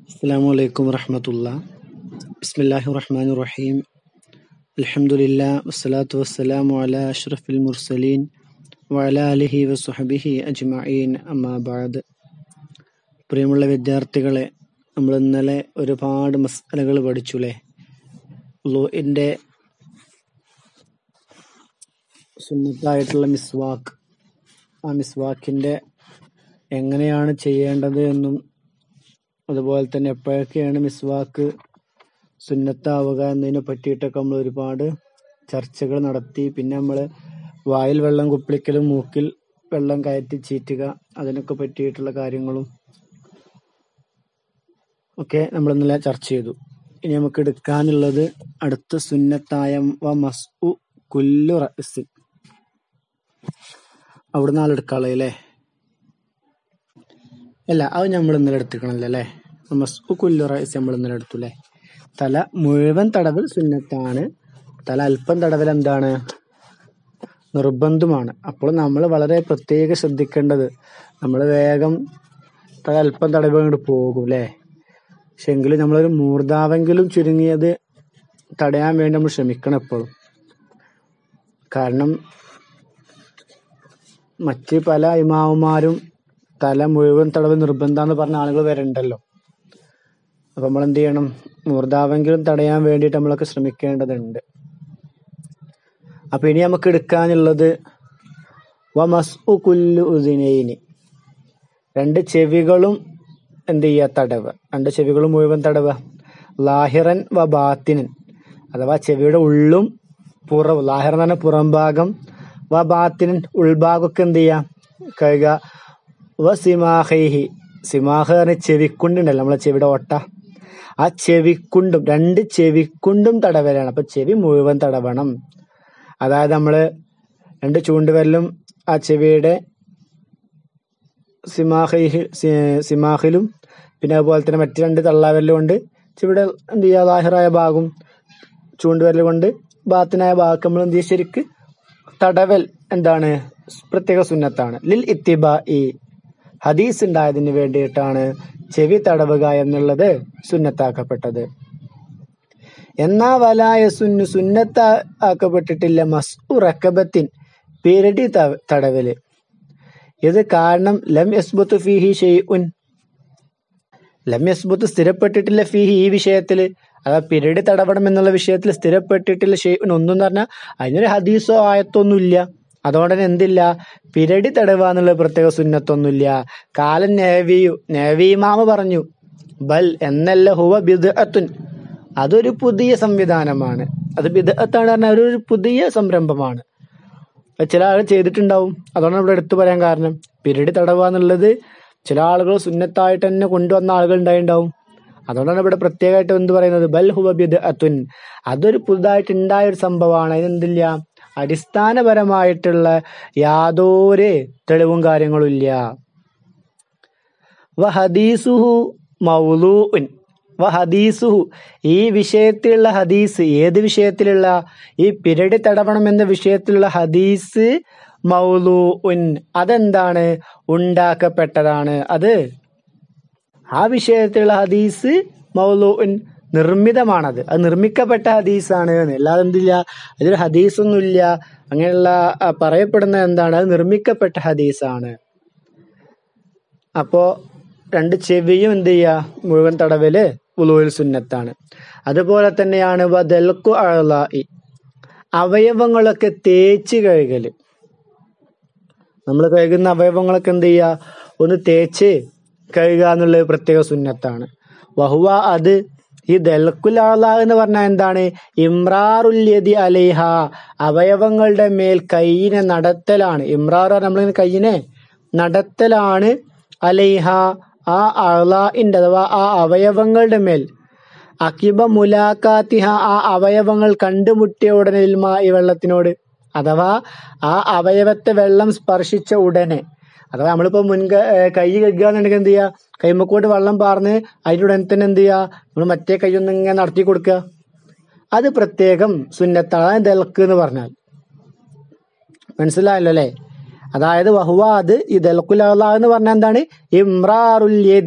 السلام عليكم ورحمة الله بسم الله الرحمن الرحيم الحمد لله والصلاة والسلام على أشرف المرسلين وعلى آله وصحبه أجمعين أما بعد പ്രിയമുള്ള വിദ്യാർത്ഥികളെ നമ്മൾ ഇന്നലെ ഒരുപാട് മസാലകൾ പഠിച്ചുല്ലേ ലുഇന്റെ സുന്നത്തായിട്ടുള്ള മിസ്വാക്ക് ആ മിസ്വാക്കിന്റെ എങ്ങനെയാണ് ചെയ്യേണ്ടത് എന്നും അതുപോലെ തന്നെ എപ്പോഴൊക്കെയാണ് മിസ്വാക്ക് സുന്നത്താവുക എന്നതിനെ പറ്റിയിട്ടൊക്കെ നമ്മൾ ഒരുപാട് ചർച്ചകൾ നടത്തി പിന്നെ നമ്മൾ വായിൽ വെള്ളം കുപ്പിളിക്കലും മൂക്കിൽ വെള്ളം കയറ്റി ചീറ്റുക അതിനൊക്കെ പറ്റിയിട്ടുള്ള കാര്യങ്ങളും ഒക്കെ നമ്മൾ ഇന്നലെ ചർച്ച ചെയ്തു ഇനി നമുക്ക് എടുക്കാനുള്ളത് അടുത്ത സുന്നത്തായ വ മസ്ഉ കുല്ലു റഅ്സിൻ അവിടുന്ന് ആളെടുക്കാളെ അല്ലേ അല്ല അത് നമ്മൾ ഇന്നലെ എടുത്തിക്കണല്ലോ അല്ലേ മസ്ഉ കുല്ലു റഅ്സ് നമ്മൾ ഇന്നലെ എടുത്തു അല്ലേ തല മുഴുവൻ തടവൽ സുന്നത്താണ് തല അല്പം തടവൽ എന്താണ് നിർബന്ധമാണ് അപ്പോൾ നമ്മൾ വളരെ പ്രത്യേക ശ്രദ്ധിക്കേണ്ടത് നമ്മൾ വേഗം തല അല്പം തടവ് അങ്ങോട്ട് പോകും അല്ലേ പക്ഷെ എങ്കിലും നമ്മളൊരു മൂർധാവെങ്കിലും ചുരുങ്ങിയത് തടയാൻ വേണ്ടി നമ്മൾ ശ്രമിക്കണം എപ്പോഴും കാരണം മറ്റ് പല ഇമാവുമാരും തല മുഴുവൻ തടവ് നിർബന്ധാന്ന് പറഞ്ഞ ആളുകൾ വരണ്ടല്ലോ അപ്പൊ നമ്മൾ എന്ത് ചെയ്യണം മൂർധാവെങ്കിലും തടയാൻ വേണ്ടിയിട്ട് നമ്മളൊക്കെ ശ്രമിക്കേണ്ടതുണ്ട് അപ്പൊ ഇനി നമുക്ക് എടുക്കാനുള്ളത് വമസ്ഉ കുല്ലു ഉദിനൈനി രണ്ട് ചെവികളും എന്ത് ചെയ്യുക തടവ് രണ്ട് ചെവികളും മുഴുവൻ തടവ് ലാഹിറൻ വ ബാത്തിനൻ അഥവാ ചെവിയുടെ ഉള്ളും പുറവും ലാഹിർ എന്ന് പറഞ്ഞ പുറം ഭാഗം വ ബാത്തിനൻ ഉൾഭാഗമൊക്കെ എന്ത് ചെയ്യുക കഴുകുക വ സിമാഹൈഹി സിമാഹ പറഞ്ഞ ചെവിക്കുണ്ടുണ്ടല്ലോ നമ്മളെ ചെവിയുടെ ഓട്ട ആ ചെവിക്കുണ്ടും രണ്ട് ചെവിക്കുണ്ടും തടവലാണ് അപ്പൊ ചെവി മുഴുവൻ തടവണം അതായത് നമ്മള് രണ്ട് ചൂണ്ടുവരലും ആ ചെവിയുടെ സിമാഹി സിമാഹിലും പിന്നെ അതുപോലെ തന്നെ മറ്റു രണ്ട് തള്ളാവരലും കൊണ്ട് ചെവിയുടെ എന്ത് ചെയ്യുക ലാഹിറായ ഭാഗം ചൂണ്ടുവരൽ കൊണ്ട് ബാത്തിനായ ഭാഗം നമ്മൾ എന്ത് ചെയ്യുക ശരിക്ക് തടവൽ എന്താണ് പ്രത്യേക സുന്നത്താണ് ലിൽ ഇത്തിബ ഈ ഹദീസ് ഉണ്ടായതിന് വേണ്ടിയിട്ടാണ് ചെവി തടവുക എന്നുള്ളത് സുന്നത്താക്കപ്പെട്ടത് എന്നാ വലായ സുന്നു സുന്നത്ത ആക്കപ്പെട്ടിട്ടില്ല മസ്ഉ റക്കബത്തിൻ പിരടി ത- തടവല് ഇത് കാരണം ലം യസ്ബുത്ത് ഫീഹി ഷെയ്ഉൻ ലം യസ്ബുത്ത് സ്ഥിരപ്പെട്ടിട്ടില്ല ഫീഹി ഈ വിഷയത്തിൽ അതാ പിരടി തടവണം എന്നുള്ള വിഷയത്തിൽ സ്ഥിരപ്പെട്ടിട്ടില്ല ഷെയ്ഉൻ ഒന്നും പറഞ്ഞാൽ അതിനൊരു ഹദീസോ ആയത്തൊന്നും ഇല്ല അതുകൊണ്ട് തന്നെ എന്തില്ല പിരടി തടവുക എന്നുള്ള പ്രത്യേക സുന്നത്തൊന്നുമില്ല കാലൻ നേവിയു നേവിമാമ പറഞ്ഞു ബൽ എന്നല്ല ഹുവ ബിദ്അത്തുൻ അതൊരു പുതിയ സംവിധാനമാണ് അത് ബിദ്അത്താണ് പറഞ്ഞാൽ ഒരു പുതിയ സംരംഭമാണ് അത് ചില ആളുകൾ ചെയ്തിട്ടുണ്ടാവും അതുകൊണ്ടാണ് ഇവിടെ എടുത്തു പറയാൻ കാരണം പിരടി തടവുക എന്നുള്ളത് ചില ആളുകൾ സുന്നത്തായിട്ട് തന്നെ കൊണ്ടുവന്ന ആളുകൾ ഉണ്ടായിട്ടുണ്ടാവും അതുകൊണ്ടാണ് ഇവിടെ പ്രത്യേകമായിട്ട് എന്ത് പറയുന്നത് ബൽ ഹുവ ബിദ്അത്തുൻ അതൊരു പുതുതായിട്ട് ഉണ്ടായ ഒരു സംഭവമാണ് അതിനെന്തില്ല അടിസ്ഥാനപരമായിട്ടുള്ള യാതൊരു തെളിവും കാര്യങ്ങളും ഇല്ല വ ഹദീസുഹു മൗലൂഉൻ വ ഹദീസുഹു ഈ വിഷയത്തിലുള്ള ഹദീസ് ഏത് വിഷയത്തിലുള്ള ഈ പിരടി തടവണം എന്ന വിഷയത്തിലുള്ള ഹദീസ് മൗലൂഉൻ അതെന്താണ് ഉണ്ടാക്കപ്പെട്ടതാണ് അത് ആ വിഷയത്തിലുള്ള ഹദീസ് മൗലൂഉൻ നിർമ്മിതമാണത് അത് നിർമ്മിക്കപ്പെട്ട ഹദീസാണ് എന്ന് അല്ലാതെ എന്തില്ല അതിൽ ഹദീസൊന്നുമില്ല അങ്ങനെയുള്ള ആ, പറയപ്പെടുന്ന എന്താണ് അത് നിർമ്മിക്കപ്പെട്ട ഹദീസാണ് അപ്പോ രണ്ട് ചെവിയും എന്ത് ചെയ്യുക മുഴുവൻ തടവല് ഉളുവിൽ സുന്നത്താണ് അതുപോലെ തന്നെയാണ് വദൽക്കു അഴലായി അവയവങ്ങളൊക്കെ തേച്ച് കഴുകല് നമ്മൾ കഴുകുന്ന അവയവങ്ങളൊക്കെ എന്ത് ചെയ്യുക ഒന്ന് തേച്ച് കഴുകുക എന്നുള്ളത് പ്രത്യേക സുന്നത്താണ് വഹുവ അത് ഈ ദൽക്കുലാള എന്ന് പറഞ്ഞാൽ എന്താണ് ഇമ്രാറുല്യതി അലൈഹ അവയവങ്ങളുടെ മേൽ കൈയിനെ നടത്തലാണ് ഇമ്രാർ നമ്മളിങ്ങനെ കൈയിനെ നടത്തലാണ് അലൈഹ ആ അളാഇന്റെ അഥവാ ആ അവയവങ്ങളുടെ മേൽ അക്കിബ മുലാക്കാത്തിഹ ആ അവയവങ്ങൾ കണ്ടുമുട്ടിയ ഉടനെ ഇൽമാ ഈ വെള്ളത്തിനോട് അഥവാ ആ അവയവത്തെ വെള്ളം സ്പർശിച്ച ഉടനെ അഥവാ നമ്മളിപ്പോ മുൻക ഏഹ് കൈ കഴുകുക എന്നുണ്ടെങ്കിൽ എന്ത് ചെയ്യുക കൈമക്കോട്ട് വെള്ളം പാർന്ന് അതിൻ്റെ ഉടനെ തന്നെ എന്ത് ചെയ്യുക നമ്മൾ മറ്റേ കൈ ഒന്ന് ഇങ്ങനെ നടത്തി കൊടുക്കുക അത് പ്രത്യേകം സുന്നത്താണ് അതാണ് ദൽക്ക് എന്ന് പറഞ്ഞാൽ മനസ്സിലായല്ലോ അല്ലേ അതായത് വഹുവ അത് ഈ ദൽക്കുല എന്ന് പറഞ്ഞാൽ എന്താണ് ഇമ്രാറുൽ യദി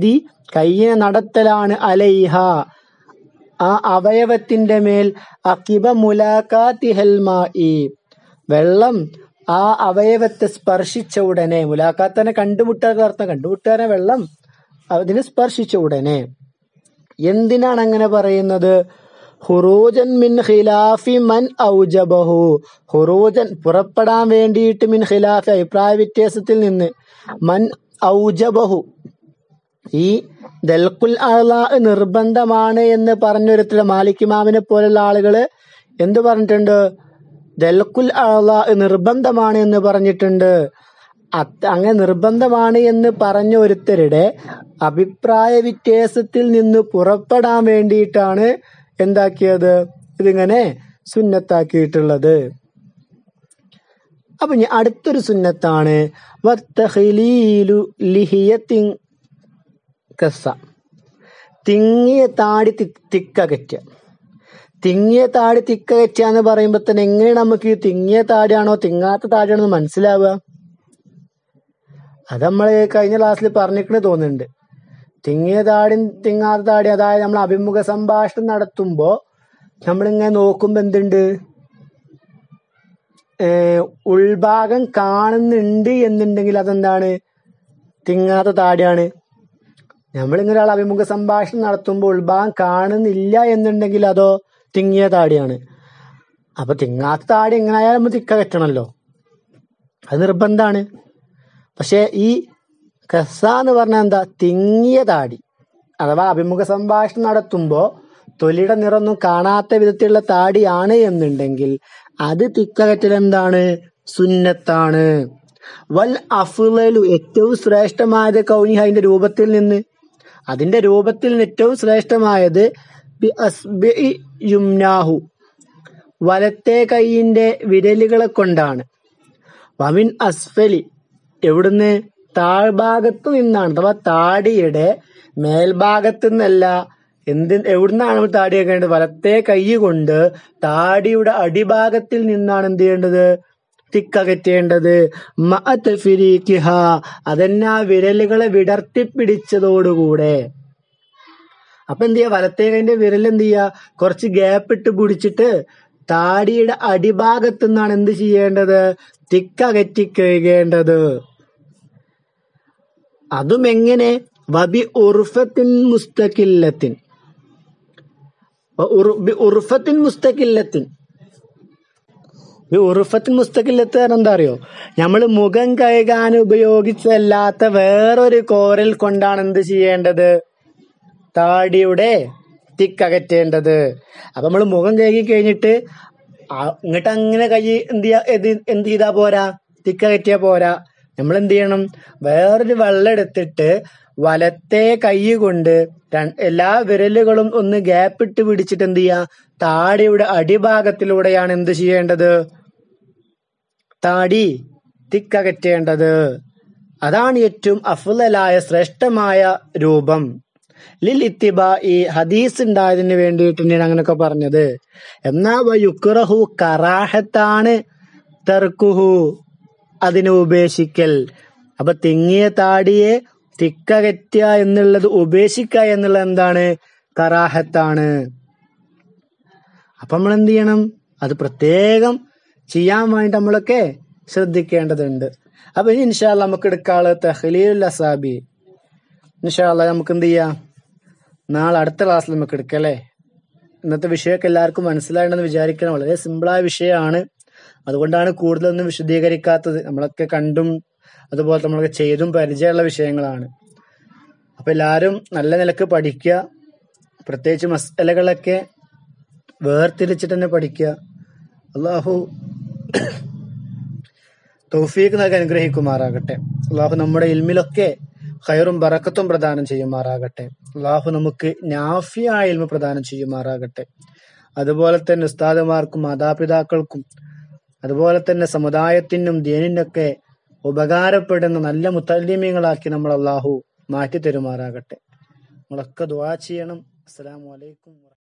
കയ്യിനെ നടത്തലാണ് അലൈഹ ആ അവയവത്തിന്റെ മേൽ അക്കിബ മുലാഖാത്തിഹൽമായി വെള്ളം ആ അവയവത്തെ സ്പർശിച്ച ഉടനെ മുലാഖാത്തനെ കണ്ടുമുട്ടുക അർത്ഥം കണ്ടുമുട്ടുകാരെ വെള്ളം അതിനെ സ്പർശിച്ച ഉടനെ എന്തിനാണ് അങ്ങനെ പറയുന്നത് ഹുറൂജൻ മിൻ ഖിലാഫി മൻ ഔജബഹു ഹുറൂജൻ പുറപ്പെടാൻ വേണ്ടിയിട്ട് മിൻ ഖിലാഫി അഭിപ്രായ വ്യത്യാസത്തിൽ നിന്ന് മൻ ഔജബഹു ഈ ദൽക്കുൽ അള നിർബന്ധമാണ് എന്ന് പറഞ്ഞൊരുത്തര മാലിക് ഇമാമിനെ പോലുള്ള ആളുകള് എന്ത് പറഞ്ഞിട്ടുണ്ട് ദൽക്കുൽ അള നിർബന്ധമാണ് എന്ന് പറഞ്ഞിട്ടുണ്ട് അത് അങ്ങനെ നിർബന്ധമാണ് എന്ന് പറഞ്ഞ ഒരുത്തരുടെ അഭിപ്രായ വ്യത്യാസത്തിൽ നിന്ന് പുറപ്പെടാൻ വേണ്ടിയിട്ടാണ് എന്താക്കിയത് ഇതിങ്ങനെ സുന്നത്താക്കിയിട്ടുള്ളത് അപ്പൊ ഇനി അടുത്തൊരു സുന്നത്താണ് വത്തഖിലീലു ലിഹിയത്തിൻ കസ തിങ്ങിയ താടി തി- തിക്കകറ്റുക തിങ്ങിയ താടി തിക്കകറ്റുക എന്ന് പറയുമ്പോ തന്നെ എങ്ങനെ നമുക്ക് ഈ തിങ്ങിയ താടിയാണോ തിങ്ങാത്ത താടിയാണോ എന്ന് മനസ്സിലാവുക അത് നമ്മൾ കഴിഞ്ഞ ക്ലാസ്സിൽ പറഞ്ഞിക്കണേ തോന്നുന്നുണ്ട് തിങ്ങിയ താടി തിങ്ങാത്ത താടി അതായത് നമ്മൾ അഭിമുഖ സംഭാഷണം നടത്തുമ്പോ നമ്മളിങ്ങനെ നോക്കുമ്പോ എന്തുണ്ട് ഏഹ് ഉൾഭാഗം കാണുന്നുണ്ട് എന്നുണ്ടെങ്കിൽ അതെന്താണ് തിങ്ങാത്ത താടിയാണ് നമ്മളിങ്ങനെ ഒരാൾ അഭിമുഖ സംഭാഷണം നടത്തുമ്പോൾ ഉൾഭാഗം കാണുന്നില്ല എന്നുണ്ടെങ്കിൽ അതോ തിങ്ങിയ താടിയാണ് അപ്പൊ തിങ്ങാത്ത താടി എങ്ങനെ ആയാലും നമ്മൾ തിക്ക കെട്ടണല്ലോ അത് നിർബന്ധാണ് പക്ഷെ ഈ കസ എന്ന് പറഞ്ഞാൽ എന്താ തിങ്ങിയ താടി അഥവാ അഭിമുഖ സംഭാഷണം നടത്തുമ്പോ തൊലിയുടെ നിറമൊന്നും കാണാത്ത വിധത്തിലുള്ള താടിയാണ് എന്നുണ്ടെങ്കിൽ അത് തിക്കകറ്റൽ എന്താണ് സുന്നത്താണ് വൽ അഫുലു ഏറ്റവും ശ്രേഷ്ഠമായത് കൗനി അതിന്റെ രൂപത്തിൽ നിന്ന് അതിന്റെ രൂപത്തിൽ നിന്ന് ഏറ്റവും ശ്രേഷ്ഠമായത് ബി അസ്ബിഇ യുംനാഹു വലത്തെ കൈയിന്റെ വിരലുകളെ കൊണ്ടാണ് വമിൻ അസ്ഫലി എവിടുന്ന് താഴ്ഭാഗത്ത് നിന്നാണ് അഥവാ താടിയുടെ മേൽഭാഗത്ത് നിന്നല്ല എന്ത് എവിടുന്നാണ് നമ്മൾ താടി വെക്കേണ്ടത് വലത്തെ കൈ കൊണ്ട് താടിയുടെ അടിഭാഗത്തിൽ നിന്നാണ് എന്ത് ചെയ്യേണ്ടത് തിക്കകറ്റേണ്ടത് മഅത്ഫിരീഖിഹ അതന്നെ ആ വിരലുകളെ വിടർത്തിപ്പിടിച്ചതോടുകൂടെ അപ്പൊ എന്ത് ചെയ്യാ വലത്തെ കൈന്റെ വിരൽ എന്ത് ചെയ്യാ കുറച്ച് ഗ്യാപ്പ് ഇട്ട് പിടിച്ചിട്ട് താടിയുടെ അടിഭാഗത്തു നിന്നാണ് എന്ത് ചെയ്യേണ്ടത് തിക്കകറ്റി കഴുകേണ്ടത് അതും എങ്ങനെ വബി ഉർഫത്തിൻ മുസ്തക്കില്ലത്തിൻ വ ഉർ- ബി ഉർഫത്തിൻ മുസ്തക്കില്ലത്തിൻ ഈ ഉറുഫത്തിൻ മുസ്തഖില്ലത്ത് കാരണം എന്താ അറിയോ നമ്മൾ മുഖം കഴുകാൻ ഉപയോഗിച്ചല്ലാത്ത വേറൊരു കോരൽ കൊണ്ടാണ് എന്ത് ചെയ്യേണ്ടത് താടിയുടെ തിക്കകറ്റേണ്ടത് അപ്പൊ നമ്മൾ മുഖം കഴുകി കഴിഞ്ഞിട്ട് ആ- ഇങ്ങോട്ട് അങ്ങനെ കൈ എന്ത് ചെയ്യാ ഇത് എന്ത് ചെയ്താ പോരാ തിക്കകറ്റിയാ പോരാ നമ്മൾ എന്ത് ചെയ്യണം വേറൊരു വെള്ളം എടുത്തിട്ട് വലത്തെ കൈ കൊണ്ട് ര- എല്ലാ വിരലുകളും ഒന്ന് ഗ്യാപ്പ് ഇട്ട് പിടിച്ചിട്ട് എന്ത് ചെയ്യാ താടിയുടെ അടിഭാഗത്തിലൂടെയാണ് എന്ത് ചെയ്യേണ്ടത് താടി തിക്കകറ്റേണ്ടത് അതാണ് ഏറ്റവും അഫുലായ ശ്രേഷ്ഠമായ രൂപം ലിൽ ഇത്തിബ ഈ ഹദീസ് ഉണ്ടായതിന് വേണ്ടിയിട്ട് ഞാൻ അങ്ങനെയൊക്കെ പറഞ്ഞത് എന്നാ യുക്റഹു കറാഹത്താണ് തെർക്കുഹു അതിനെ ഉപേക്ഷിക്കൽ അപ്പൊ തിങ്ങിയ താടിയെ തിക്കകറ്റുക എന്നുള്ളത് ഉപേക്ഷിക്കുക എന്നുള്ളത് എന്താണ് കറാഹത്താണ് അപ്പൊ നമ്മൾ എന്ത് ചെയ്യണം അത് പ്രത്യേകം ചെയ്യാൻ വേണ്ടി നമ്മളൊക്കെ ശ്രദ്ധിക്കേണ്ടതുണ്ട് അപ്പൊ ഇനി ഇൻഷാല്ല നമുക്ക് എടുക്കാള് തഹ്ലീൽ അസാബി ഇൻഷാല്ല നമുക്ക് എന്ത് ചെയ്യാം നാളെ അടുത്ത ക്ലാസ്സിൽ നമുക്ക് എടുക്കാം അല്ലേ ഇന്നത്തെ വിഷയമൊക്കെ എല്ലാവർക്കും മനസ്സിലായിട്ടുണ്ടെന്ന് വിചാരിക്കണം വളരെ സിമ്പിളായ വിഷയമാണ് അതുകൊണ്ടാണ് കൂടുതലൊന്നും വിശദീകരിക്കാത്തത് നമ്മളൊക്കെ കണ്ടും അതുപോലെ നമ്മളൊക്കെ ചെയ്തും പരിചയമുള്ള വിഷയങ്ങളാണ് അപ്പൊ എല്ലാവരും നല്ല നിലക്ക് പഠിക്കുക പ്രത്യേകിച്ച് മസലകളൊക്കെ വേർതിരിച്ചിട്ട് തന്നെ പഠിക്കുക അള്ളാഹു തൗഫീഖ് നൽകി അനുഗ്രഹിക്കുമാറാകട്ടെ അള്ളാഹു നമ്മുടെ ഇൽമിലൊക്കെ ഖൈറും ബറക്കത്തും പ്രദാനം ചെയ്യുമാറാകട്ടെ അള്ളാഹു നമുക്ക് നാഫിയായ ഇൽമ പ്രദാനം ചെയ്യുമാറാകട്ടെ അതുപോലെ തന്നെ ഉസ്താദുമാർക്കും മാതാപിതാക്കൾക്കും അതുപോലെ തന്നെ സമുദായത്തിനും ദീനിനൊക്കെ ഉപകാരപ്പെടുന്ന നല്ല മുത്തല്യമീങ്ങളാക്കി നമ്മൾ അള്ളാഹു മാറ്റി തരുമാറാകട്ടെ നമ്മളൊക്കെ ദുആ ചെയ്യണം അസ്സലാമു അലൈക്കും